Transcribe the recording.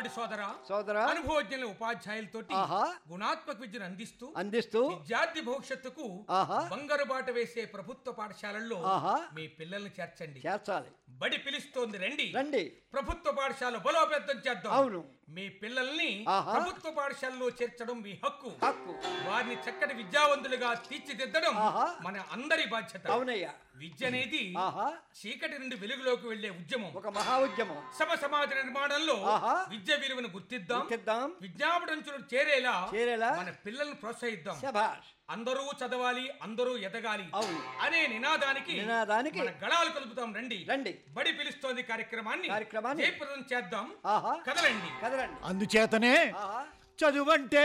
వినబడి సోదరా సోదరా అనుభవజ్ఞుల ఉపాధ్యాయులతోటి ఆహా. గుణాత్మక విద్యను అందిస్తూ అందిస్తూ విద్యార్థి భవిష్యత్తుకు ఆహా. బంగారు బాట వేసే ప్రభుత్వ పాఠశాలల్లో ఆహా. మీ పిల్లల్ని చేర్చండి చేర్చాలి బడి పిలుస్తోంది రండి రండి ప్రభుత్వ పాఠశాల బలోపేతం చేద్దాం అవును. మీ పిల్లల్ని ఆహా. ప్రభుత్వ పాఠశాలలో చేర్చడం మీ హక్కు హక్కు వారిని చక్కటి విద్యావంతులుగా తీర్చిదిద్దడం ఆహా. మన అందరి బాధ్యత అవునయ్యా విద్య అనేది ఆహా చీకటి నుండి వెలుగులోకి వెళ్లే ఉద్యమం ఒక మహా ఉద్యమం సమ సమాజ నిర్మాణంలో ఆహా. విద్య విలువను గుర్తిద్దాం గుర్తిద్దాం విజ్ఞాపనంచులు చేరేలా చేరేలా మన పిల్లల్ని ప్రోత్సహిద్దాం శభాష్ అందరూ చదవాలి అందరూ ఎదగాలి అవును. అనే నినాదానికి నినాదానికి మన గళాలు కలుపుతాం రండి రండి. బడి పిలుస్తోంది కార్యక్రమాన్ని కార్యక్రమాన్ని జయప్రదం చేద్దాం ఆహా కదలండి కదలండి అందుచేతనే ఆహా చదువంటే